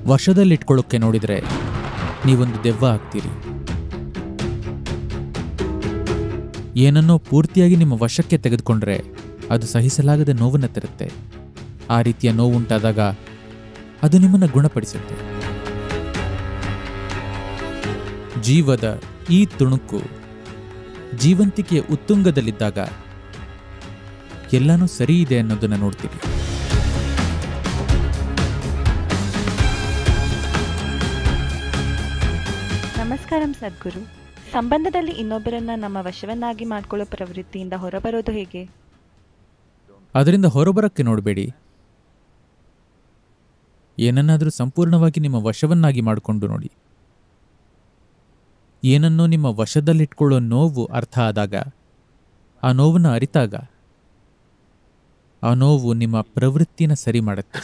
ವಶದಲ್ಲಿಟ್ಕೊಳ್ಳೋಕ್ಕೆ ನೋಡಿದರೆ ನೀವೊಂದು ದೆವ್ವ ಆಗ್ತೀರಿ ಏನನ್ನೋ ಪೂರ್ತಿಯಾಗಿ ನಿಮ್ಮ ವಶಕ್ಕೆ ತೆಗೆದುಕೊಂಡ್ರೆ ಅದು ಸಹಿಸಲಾಗದ ನೋವನ್ನು ತರುತ್ತೆ ಆ ರೀತಿಯ ನೋವುಂಟಾದಾಗ ಅದು ನಿಮ್ಮನ್ನು ಗುಣಪಡಿಸುತ್ತೆ ಜೀವದ ಈ ತುಣುಕು ಜೀವಂತಿಕೆಯ ಉತ್ತುಂಗದಲ್ಲಿದ್ದಾಗ ಎಲ್ಲನೂ ಸರಿ ಇದೆ ಅನ್ನೋದನ್ನ ನೋಡ್ತೀರಿ ನಮಸ್ಕಾರಂ ಸದ್ಗುರು ಸಂಬಂಧದಲ್ಲಿ ಇನ್ನೊಬ್ಬರನ್ನ ನಮ್ಮ ವಶವನ್ನಾಗಿ ಮಾಡ್ಕೊಳ್ಳೋ ಪ್ರವೃತ್ತಿಯಿಂದ ಹೊರಬರೋದು ಹೇಗೆ ಅದರಿಂದ ಹೊರಬರಕ್ಕೆ ನೋಡಬೇಡಿ ಏನನ್ನಾದರೂ ಸಂಪೂರ್ಣವಾಗಿ ನಿಮ್ಮ ವಶವನ್ನಾಗಿ ಮಾಡಿಕೊಂಡು ನೋಡಿ ಏನನ್ನೋ ನಿಮ್ಮ ವಶದಲ್ಲಿಟ್ಕೊಳ್ಳೋ ನೋವು ಅರ್ಥ ಆದಾಗ ಆ ನೋವನ್ನು ಅರಿತಾಗ ಆ ನೋವು ನಿಮ್ಮ ಪ್ರವೃತ್ತಿನ ಸರಿ ಮಾಡುತ್ತೆ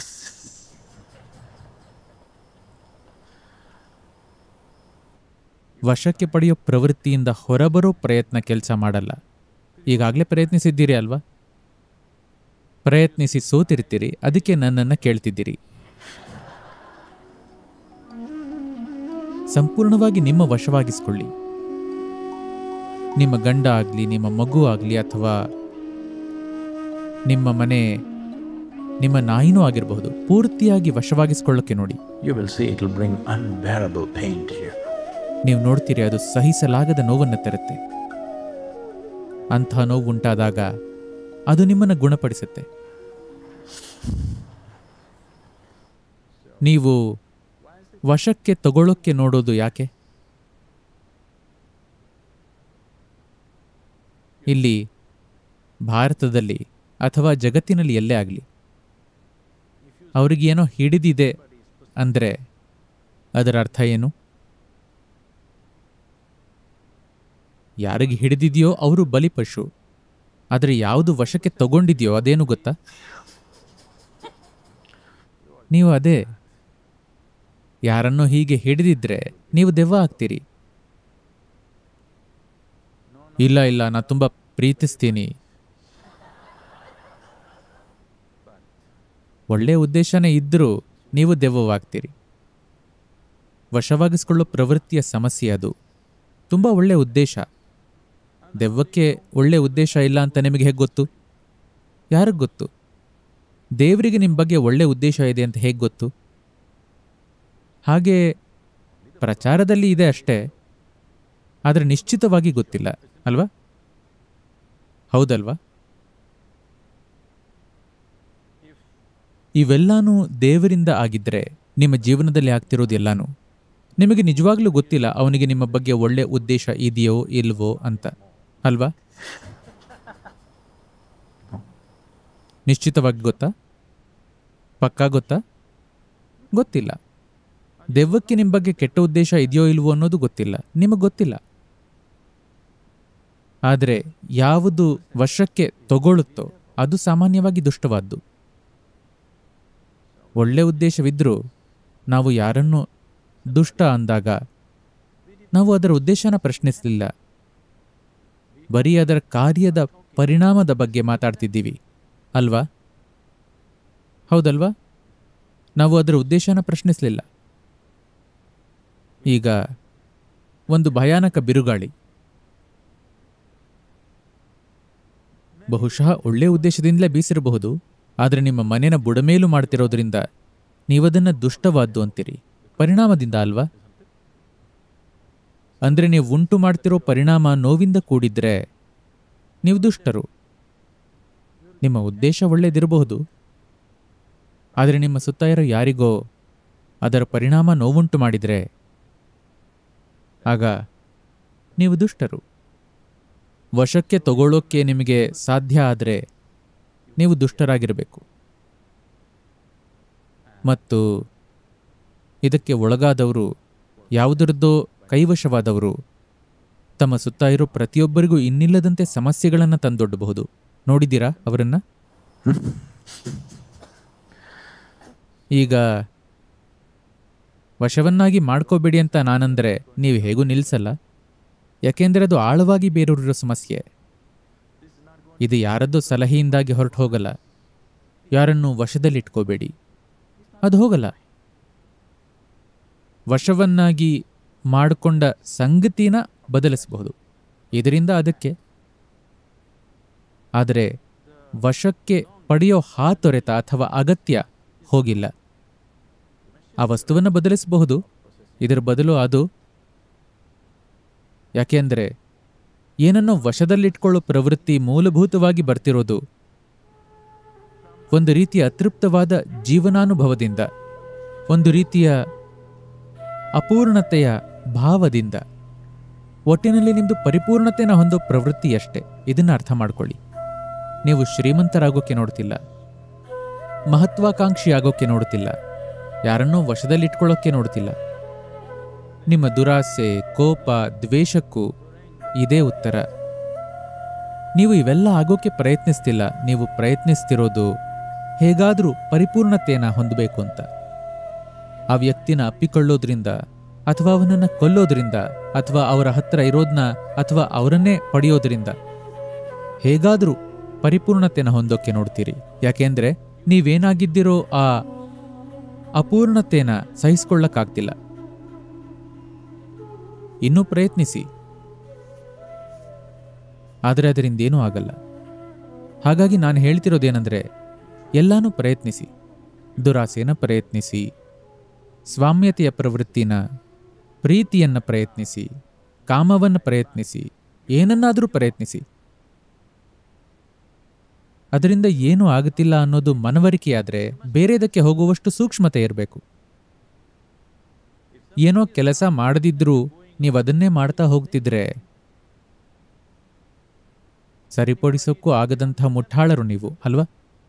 ವಶಕ್ಕೆ ಪಡೆಯೋ ಪ್ರವೃತ್ತಿಯಿಂದ ಹೊರಬರೋ ಪ್ರಯತ್ನ ಕೆಲಸ ಮಾಡಲ್ಲ ಈಗಾಗಲೇ ಪ್ರಯತ್ನಿಸಿದ್ದೀರಿ ಅಲ್ವಾ ಪ್ರಯತ್ನಿಸಿ ಸೋತಿರ್ತೀರಿ ಅದಕ್ಕೆ ನನ್ನನ್ನು ಕೇಳ್ತಿದ್ದೀರಿ ಸಂಪೂರ್ಣವಾಗಿ ನಿಮ್ಮ ವಶವಾಗಿಸ್ಕೊಳ್ಳಿ ನಿಮ್ಮ ಗಂಡ ಆಗಲಿ ನಿಮ್ಮ ಮಗು ಆಗಲಿ ಅಥವಾ ನಿಮ್ಮ ಮನೆ ನಿಮ್ಮ ನಾಯಿನೂ ಆಗಿರಬಹುದು ಪೂರ್ತಿಯಾಗಿ ವಶವಾಗಿಸ್ಕೊಳ್ಳೋಕೆ ನೋಡಿ You will see it will bring unbearable pain to you. ನೀವು ನೋಡ್ತೀರಿ ಅದು ಸಹಿಸಲಾಗದ ನೋವನ್ನು ತರುತ್ತೆ ಅಂಥ ನೋವು ಉಂಟಾದಾಗ ಅದು ನಿಮ್ಮನ್ನು ಗುಣಪಡಿಸುತ್ತೆ ನೀವು ವಶಕ್ಕೆ ತಗೊಳ್ಳೋಕ್ಕೆ ನೋಡೋದು ಯಾಕೆ ಇಲ್ಲಿ ಭಾರತದಲ್ಲಿ ಅಥವಾ ಜಗತ್ತಿನಲ್ಲಿ ಎಲ್ಲೇ ಆಗಲಿ ಅವರಿಗೇನೋ ಹಿಡಿದಿದೆ ಅಂದರೆ ಅದರ ಅರ್ಥ ಏನು ಯಾರಿಗೆ ಹಿಡಿದಿದೆಯೋ ಅವರು ಬಲಿಪಶು ಆದರೆ ಯಾವುದು ವಶಕ್ಕೆ ತಗೊಂಡಿದೆಯೋ ಅದೇನು ಗೊತ್ತಾ ನೀವು ಅದೇ ಯಾರನ್ನೋ ಹೀಗೆ ಹಿಡಿದಿದ್ರೆ ನೀವು ದೆವ್ವ ಆಗ್ತೀರಿ ಇಲ್ಲ ಇಲ್ಲ ನಾ ತುಂಬ ಪ್ರೀತಿಸ್ತೀನಿ ಒಳ್ಳೆಯ ಉದ್ದೇಶನೇ ಇದ್ದರೂ ನೀವು ದೆವ್ವವಾಗ್ತೀರಿ ವಶವಾಗಿಸ್ಕೊಳ್ಳೋ ಪ್ರವೃತ್ತಿಯ ಸಮಸ್ಯೆ ಅದು ತುಂಬ ಒಳ್ಳೆಯ ಉದ್ದೇಶ ದೆವ್ವಕ್ಕೆ ಒಳ್ಳೆಯ ಉದ್ದೇಶ ಇಲ್ಲ ಅಂತ ನಿಮಗೆ ಹೇಗೆ ಗೊತ್ತು ಯಾರಿಗೆ ಗೊತ್ತು ದೇವರಿಗೆ ನಿಮ್ಮ ಬಗ್ಗೆ ಒಳ್ಳೆಯ ಉದ್ದೇಶ ಇದೆ ಅಂತ ಹೇಗೆ ಗೊತ್ತು ಹಾಗೆ ಪ್ರಚಾರದಲ್ಲಿ ಇದೆ ಅಷ್ಟೇ ಆದರೆ ನಿಶ್ಚಿತವಾಗಿ ಗೊತ್ತಿಲ್ಲ ಅಲ್ವಾ ಹೌದಲ್ವಾ ಇವೆಲ್ಲಾನು ದೇವರಿಂದ ಆಗಿದ್ರೆ ನಿಮ್ಮ ಜೀವನದಲ್ಲಿ ಆಗ್ತಿರೋದು ಎಲ್ಲಾನು ನಿಮಗೆ ನಿಜವಾಗ್ಲೂ ಗೊತ್ತಿಲ್ಲ ಅವನಿಗೆ ನಿಮ್ಮ ಬಗ್ಗೆ ಒಳ್ಳೆ ಉದ್ದೇಶ ಇದೆಯೋ ಇಲ್ವೋ ಅಂತ ಅಲ್ವಾ ನಿಶ್ಚಿತವಾಗಿ ಗೊತ್ತಾ ಪಕ್ಕಾ ಗೊತ್ತಾ ಗೊತ್ತಿಲ್ಲ ದೆವ್ವಕ್ಕೆ ನಿಮ್ಮ ಬಗ್ಗೆ ಕೆಟ್ಟ ಉದ್ದೇಶ ಇದೆಯೋ ಇಲ್ವೋ ಅನ್ನೋದು ಗೊತ್ತಿಲ್ಲ ನಿಮಗೆ ಗೊತ್ತಿಲ್ಲ ಆದರೆ ಯಾವುದು ವಶಕ್ಕೆ ತಗೊಳ್ಳುತ್ತೋ ಅದು ಸಾಮಾನ್ಯವಾಗಿ ದುಷ್ಟವಾದ್ದು ಒಳ್ಳೆ ಉದ್ದೇಶವಿದ್ರೂ ನಾವು ಯಾರನ್ನು ದುಷ್ಟ ಅಂದಾಗ ನಾವು ಅದರ ಉದ್ದೇಶನ ಪ್ರಶ್ನಿಸಲಿಲ್ಲ ಬರೀ ಅದರ ಕಾರ್ಯದ ಪರಿಣಾಮದ ಬಗ್ಗೆ ಮಾತಾಡ್ತಿದ್ದೀವಿ ಅಲ್ವಾ ಹೌದಲ್ವಾ ನಾವು ಅದರ ಉದ್ದೇಶನ ಪ್ರಶ್ನಿಸಲಿಲ್ಲ ಈಗ ಒಂದು ಭಯಾನಕ ಬಿರುಗಾಳಿ ಬಹುಶಃ ಒಳ್ಳೆಯ ಉದ್ದೇಶದಿಂದಲೇ ಬೀಸಿರಬಹುದು ಆದರೆ ನಿಮ್ಮ ಮನೆನ ಬುಡಮೇಲು ಮಾಡ್ತಿರೋದ್ರಿಂದ ನೀವದನ್ನ ದುಷ್ಟವಾದ್ದು ಅಂತೀರಿ ಪರಿಣಾಮದಿಂದ ಅಲ್ವಾ ಅಂದ್ರೆ ನೀವು ಉಂಟು ಮಾಡ್ತಿರೋ ಪರಿಣಾಮ ನೋವಿಂದ ಕೂಡಿದ್ರೆ ನೀವು ದುಷ್ಟರು ನಿಮ್ಮ ಉದ್ದೇಶ ಒಳ್ಳೇದಿರಬಹುದು ಆದರೆ ನಿಮ್ಮ ಸುತ್ತ ಇರೋ ಯಾರಿಗೋ ಅದರ ಪರಿಣಾಮ ನೋವುಂಟು ಮಾಡಿದರೆ ಆಗ ನೀವು ದುಷ್ಟರು ವಶಕ್ಕೆ ತಗೊಳ್ಳೋಕ್ಕೆ ನಿಮಗೆ ಸಾಧ್ಯ ಆದರೆ ನೀವು ದುಷ್ಟರಾಗಿರಬೇಕು ಮತ್ತು ಇದಕ್ಕೆ ಒಳಗಾದವರು ಯಾವುದರದ್ದೋ ಕೈವಶವಾದವರು ತಮ್ಮ ಸುತ್ತ ಇರೋ ಪ್ರತಿಯೊಬ್ಬರಿಗೂ ಇನ್ನಿಲ್ಲದಂತೆ ಸಮಸ್ಯೆಗಳನ್ನು ತಂದೊಡ್ಡಬಹುದು ನೋಡಿದ್ದೀರಾ ಅವರನ್ನ ಈಗ ವಶವನ್ನಾಗಿ ಮಾಡ್ಕೋಬೇಡಿ ಅಂತ ನಾನಂದರೆ ನೀವು ಹೇಗೂ ನಿಲ್ಲಿಸಲ್ಲ ಯಾಕೆಂದರೆ ಅದು ಆಳವಾಗಿ ಬೇರೂರಿರೋ ಸಮಸ್ಯೆ ಇದು ಯಾರದ್ದೋ ಸಲಹೆಯಿಂದಾಗಿ ಹೊರಟು ಹೋಗಲ್ಲ ಯಾರನ್ನು ವಶದಲ್ಲಿಟ್ಕೋಬೇಡಿ ಅದು ಹೋಗಲ್ಲ ವಶವನ್ನಾಗಿ ಮಾಡಿಕೊಂಡ ಸಂಗತಿನ ಬದಲಿಸಬಹುದು ಇದರಿಂದ ಅದಕ್ಕೆ ಆದರೆ ವಶಕ್ಕೆ ಪಡೆಯೋ ಹಾತೊರೆತ ಅಥವಾ ಅಗತ್ಯ ಹೋಗಿಲ್ಲ ಆ ವಸ್ತುವನ್ನು ಬದಲಿಸಬಹುದು ಇದರ ಬದಲು ಅದು ಯಾಕೆಂದರೆ ಏನನ್ನೋ ವಶದಲ್ಲಿಟ್ಕೊಳ್ಳೋ ಪ್ರವೃತ್ತಿ ಮೂಲಭೂತವಾಗಿ ಬರ್ತಿರೋದು ಒಂದು ರೀತಿಯ ಅತೃಪ್ತವಾದ ಜೀವನಾನುಭವದಿಂದ ಒಂದು ರೀತಿಯ ಅಪೂರ್ಣತೆಯ ಭಾವದಿಂದ ಒಟ್ಟಿನಲ್ಲಿ ನಿಮ್ಮದು ಪರಿಪೂರ್ಣತೆನ ಹೊಂದೋ ಪ್ರವೃತ್ತಿಯಷ್ಟೇ ಇದನ್ನ ಅರ್ಥ ಮಾಡ್ಕೊಳ್ಳಿ ನೀವು ಶ್ರೀಮಂತರಾಗೋಕೆ ನೋಡ್ತಿಲ್ಲ ಮಹತ್ವಾಕಾಂಕ್ಷಿ ಆಗೋಕೆ ನೋಡ್ತಿಲ್ಲ ಯಾರನ್ನೋ ವಶದಲ್ಲಿಟ್ಕೊಳ್ಳೋಕೆ ನೋಡ್ತಿಲ್ಲ ನಿಮ್ಮ ದುರಾಸೆ ಕೋಪ ದ್ವೇಷಕ್ಕೂ ಇದೇ ಉತ್ತರ ನೀವು ಇವೆಲ್ಲ ಆಗೋಕೆ ಪ್ರಯತ್ನಿಸ್ತಿಲ್ಲ ನೀವು ಪ್ರಯತ್ನಿಸ್ತಿರೋದು ಹೇಗಾದರೂ ಪರಿಪೂರ್ಣತೆಯನ್ನು ಹೊಂದಬೇಕು ಅಂತ ಆ ವ್ಯಕ್ತಿನ ಅಪ್ಪಿಕೊಳ್ಳೋದ್ರಿಂದ ಅಥವಾ ಅವನನ್ನ ಕೊಲ್ಲೋದ್ರಿಂದ ಅಥವಾ ಅವರ ಹತ್ರ ಇರೋದನ್ನ ಅಥವಾ ಅವರನ್ನೇ ಪಡೆಯೋದ್ರಿಂದ ಹೇಗಾದರೂ ಪರಿಪೂರ್ಣತೆನ ಹೊಂದೋಕೆ ನೋಡ್ತೀರಿ ಯಾಕೆಂದ್ರೆ ನೀವೇನಾಗಿದ್ದಿರೋ ಆ ಅಪೂರ್ಣತೆನ ಸಹಿಸ್ಕೊಳ್ಳಕ್ಕಾಗ್ತಿಲ್ಲ ಇನ್ನೂ ಪ್ರಯತ್ನಿಸಿ ಆದರೆ ಅದರಿಂದ ಏನೂ ಆಗಲ್ಲ ಹಾಗಾಗಿ ನಾನು ಹೇಳ್ತಿರೋದೇನೆಂದರೆ ಎಲ್ಲಾನು ಪ್ರಯತ್ನಿಸಿ ದುರಾಸೆನ ಪ್ರಯತ್ನಿಸಿ ಸ್ವಾಮ್ಯತೆಯ ಪ್ರವೃತ್ತಿನ ಪ್ರೀತಿಯನ್ನು ಪ್ರಯತ್ನಿಸಿ ಕಾಮವನ್ನು ಪ್ರಯತ್ನಿಸಿ ಏನನ್ನಾದರೂ ಪ್ರಯತ್ನಿಸಿ ಅದರಿಂದ ಏನೂ ಆಗುತ್ತಿಲ್ಲ ಅನ್ನೋದು ಮನವರಿಕೆಯಾದರೆ ಬೇರೆದಕ್ಕೆ ಹೋಗುವಷ್ಟು ಸೂಕ್ಷ್ಮತೆ ಇರಬೇಕು ಏನೋ ಕೆಲಸ ಮಾಡದಿದ್ರೂ ನೀವು ಅದನ್ನೇ ಮಾಡ್ತಾ ಹೋಗ್ತಿದ್ರೆ ಸರಿಪಡಿಸೋಕ್ಕೂ ಆಗದಂತಹ ಮುಠಾಳರು ನೀವು ಅಲ್ವಾ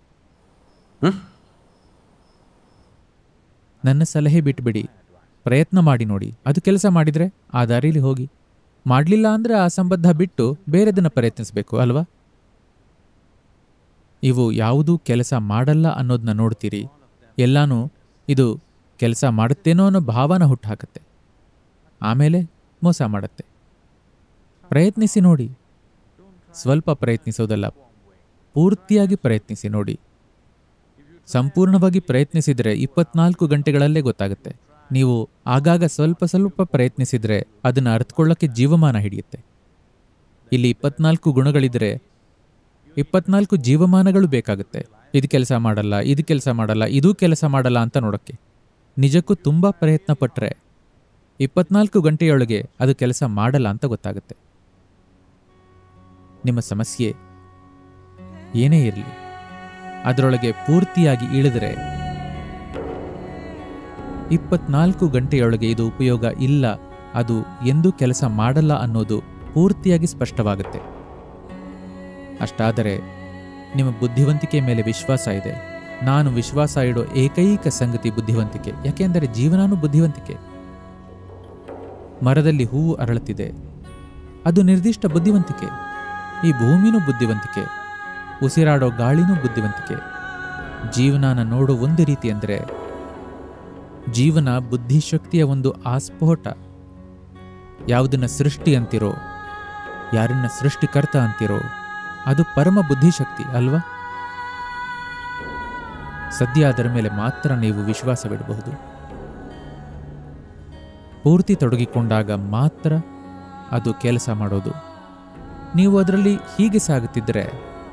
ನನ್ನ ಸಲಹೆ ಬಿಟ್ಬಿಡಿ ಪ್ರಯತ್ನ ಮಾಡಿ ನೋಡಿ ಅದು ಕೆಲಸ ಮಾಡಿದ್ರೆ ಆ ದಾರಿಲಿ ಹೋಗಿ ಮಾಡಲಿಲ್ಲ ಅಂದ್ರೆ ಆ ಸಂಬಂಧ ಬಿಟ್ಟು ಬೇರೆದನ್ನ ಪ್ರಯತ್ನಿಸಬೇಕು ಅಲ್ವಾ ಇವು ಯಾವುದೂ ಕೆಲಸ ಮಾಡಲ್ಲ ಅನ್ನೋದನ್ನ ನೋಡ್ತೀರಿ ಎಲ್ಲಾನು ಇದು ಕೆಲಸ ಮಾಡುತ್ತೇನೋ ಅನ್ನೋ ಭಾವನ ಹುಟ್ಟುಹಾಕತ್ತೆ ಆಮೇಲೆ ಮೋಸ ಮಾಡುತ್ತೆ ಪ್ರಯತ್ನಿಸಿ ನೋಡಿ ಸ್ವಲ್ಪ ಪ್ರಯತ್ನಿಸೋದಲ್ಲ ಪೂರ್ತಿಯಾಗಿ ಪ್ರಯತ್ನಿಸಿ ನೋಡಿ ಸಂಪೂರ್ಣವಾಗಿ ಪ್ರಯತ್ನಿಸಿದರೆ ಇಪ್ಪತ್ನಾಲ್ಕು ಗಂಟೆಗಳಲ್ಲೇ ಗೊತ್ತಾಗುತ್ತೆ ನೀವು ಆಗಾಗ ಸ್ವಲ್ಪ ಸ್ವಲ್ಪ ಪ್ರಯತ್ನಿಸಿದರೆ ಅದನ್ನು ಅರ್ಥಕೊಳ್ಳೋಕ್ಕೆ ಜೀವಮಾನ ಹಿಡಿಯುತ್ತೆ ಇಲ್ಲಿ ಇಪ್ಪತ್ನಾಲ್ಕು ಗುಣಗಳಿದ್ರೆ ಇಪ್ಪತ್ನಾಲ್ಕು ಜೀವಮಾನಗಳು ಬೇಕಾಗುತ್ತೆ ಇದು ಕೆಲಸ ಮಾಡಲ್ಲ ಇದು ಕೆಲಸ ಮಾಡಲ್ಲ ಇದೂ ಕೆಲಸ ಮಾಡಲ್ಲ ಅಂತ ನೋಡೋಕ್ಕೆ ನಿಜಕ್ಕೂ ತುಂಬ ಪ್ರಯತ್ನ ಪಟ್ಟರೆ ಇಪ್ಪತ್ನಾಲ್ಕು ಗಂಟೆಯೊಳಗೆ ಅದು ಕೆಲಸ ಮಾಡಲ್ಲ ಅಂತ ಗೊತ್ತಾಗುತ್ತೆ ನಿಮ್ಮ ಸಮಸ್ಯೆ ಏನೇ ಇರಲಿ ಅದರೊಳಗೆ ಪೂರ್ತಿಯಾಗಿ ಇಳಿದರೆ ಇಪ್ಪತ್ನಾಲ್ಕು ಗಂಟೆಯೊಳಗೆ ಇದು ಉಪಯೋಗ ಇಲ್ಲ ಅದು ಎಂದೂ ಕೆಲಸ ಮಾಡಲ್ಲ ಅನ್ನೋದು ಪೂರ್ತಿಯಾಗಿ ಸ್ಪಷ್ಟವಾಗುತ್ತೆ ಅಷ್ಟಾದರೆ ನಿಮ್ಮ ಬುದ್ಧಿವಂತಿಕೆ ಮೇಲೆ ವಿಶ್ವಾಸ ಇದೆ ನಾನು ವಿಶ್ವಾಸ ಇಡೋ ಏಕೈಕ ಸಂಗತಿ ಬುದ್ಧಿವಂತಿಕೆ ಯಾಕೆಂದರೆ ಜೀವನಾನು ಬುದ್ಧಿವಂತಿಕೆ ಮರದಲ್ಲಿ ಹೂವು ಅರಳುತ್ತಿದೆ ಅದು ನಿರ್ದಿಷ್ಟ ಬುದ್ಧಿವಂತಿಕೆ ಈ ಭೂಮಿನೂ ಬುದ್ಧಿವಂತಿಕೆ ಉಸಿರಾಡೋ ಗಾಳಿನೂ ಬುದ್ಧಿವಂತಿಕೆ ಜೀವನಾನ ನೋಡೋ ಒಂದು ರೀತಿ ಅಂದರೆ ಜೀವನ ಬುದ್ಧಿಶಕ್ತಿಯ ಒಂದು ಆಸ್ಫೋಟ ಯಾವುದನ್ನ ಸೃಷ್ಟಿ ಅಂತಿರೋ ಯಾರನ್ನ ಸೃಷ್ಟಿಕರ್ತ ಅಂತಿರೋ ಅದು ಪರಮ ಬುದ್ಧಿಶಕ್ತಿ ಅಲ್ವಾ ಸದ್ಯ ಅದರ ಮೇಲೆ ಮಾತ್ರ ನೀವು ವಿಶ್ವಾಸವಿಡಬಹುದು ಪೂರ್ತಿ ತೊಡಗಿಕೊಂಡಾಗ ಮಾತ್ರ ಅದು ಕೆಲಸ ಮಾಡೋದು ನೀವು ಅದರಲ್ಲಿ ಹೀಗೆ ಸಾಗುತ್ತಿದ್ದರೆ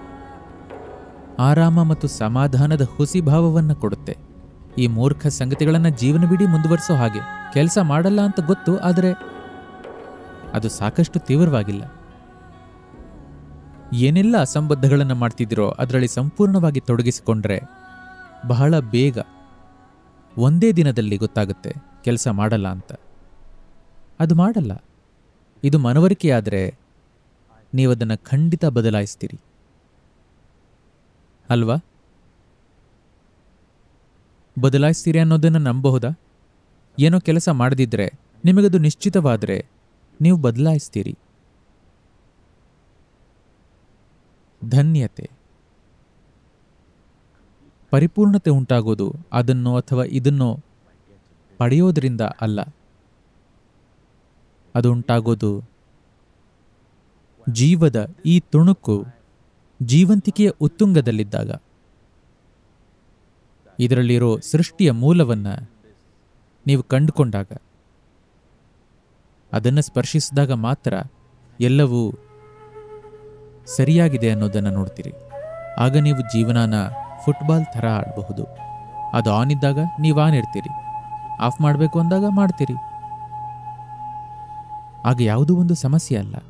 ಆರಾಮ ಮತ್ತು ಸಮಾಧಾನದ ಹುಸಿ ಭಾವವನ್ನು ಕೊಡುತ್ತೆ ಈ ಮೂರ್ಖ ಸಂಗತಿಗಳನ್ನು ಜೀವನವಿಡೀ ಮುಂದುವರಿಸೋ ಹಾಗೆ ಕೆಲಸ ಮಾಡಲ್ಲ ಅಂತ ಗೊತ್ತು ಆದರೆ ಅದು ಸಾಕಷ್ಟು ತೀವ್ರವಾಗಿಲ್ಲ ಏನೆಲ್ಲ ಅಸಂಬದ್ಧಗಳನ್ನು ಮಾಡ್ತಿದ್ದೀರೋ ಅದರಲ್ಲಿ ಸಂಪೂರ್ಣವಾಗಿ ತೊಡಗಿಸಿಕೊಂಡ್ರೆ ಬಹಳ ಬೇಗ ಒಂದೇ ದಿನದಲ್ಲಿ ಗೊತ್ತಾಗುತ್ತೆ ಕೆಲಸ ಮಾಡಲ್ಲ ಅಂತ ಅದು ಮಾಡಲ್ಲ ಇದು ಮನವರಿಕೆಯಾದರೆ ನೀವು ಅದನ್ನು ಖಂಡಿತ ಬದಲಾಯಿಸ್ತೀರಿ ಅಲ್ವಾ ಬದಲಾಯಿಸ್ತೀರಿ ಅನ್ನೋದನ್ನು ನಂಬಬಹುದಾ ಏನೋ ಕೆಲಸ ಮಾಡದಿದ್ರೆ ನಿಮಗದು ನಿಶ್ಚಿತವಾದರೆ ನೀವು ಬದಲಾಯಿಸ್ತೀರಿ ಧನ್ಯತೆ ಪರಿಪೂರ್ಣತೆ ಉಂಟಾಗೋದು ಅದನ್ನೋ ಅಥವಾ ಇದನ್ನೋ ಪಡೆಯೋದ್ರಿಂದ ಅಲ್ಲ ಅದು ಉಂಟಾಗೋದು ಜೀವದ ಈ ತುಣುಕು ಜೀವಂತಿಕೆಯ ಉತ್ತುಂಗದಲ್ಲಿದ್ದಾಗ ಇದರಲ್ಲಿರೋ ಸೃಷ್ಟಿಯ ಮೂಲವನ್ನ ನೀವು ಕಂಡುಕೊಂಡಾಗ ಅದನ್ನು ಸ್ಪರ್ಶಿಸಿದಾಗ ಮಾತ್ರ ಎಲ್ಲವೂ ಸರಿಯಾಗಿದೆ ಅನ್ನೋದನ್ನು ನೋಡ್ತೀರಿ ಆಗ ನೀವು ಜೀವನನ ಫುಟ್ಬಾಲ್ ಥರ ಆಡಬಹುದು ಅದು ಆನ್ ಇದ್ದಾಗ ನೀವು ಆನ್ ಇರ್ತೀರಿ ಆಫ್ ಮಾಡಬೇಕು ಅಂದಾಗ ಮಾಡ್ತೀರಿ ಆಗ ಯಾವುದೂ ಒಂದು ಸಮಸ್ಯೆ ಅಲ್ಲ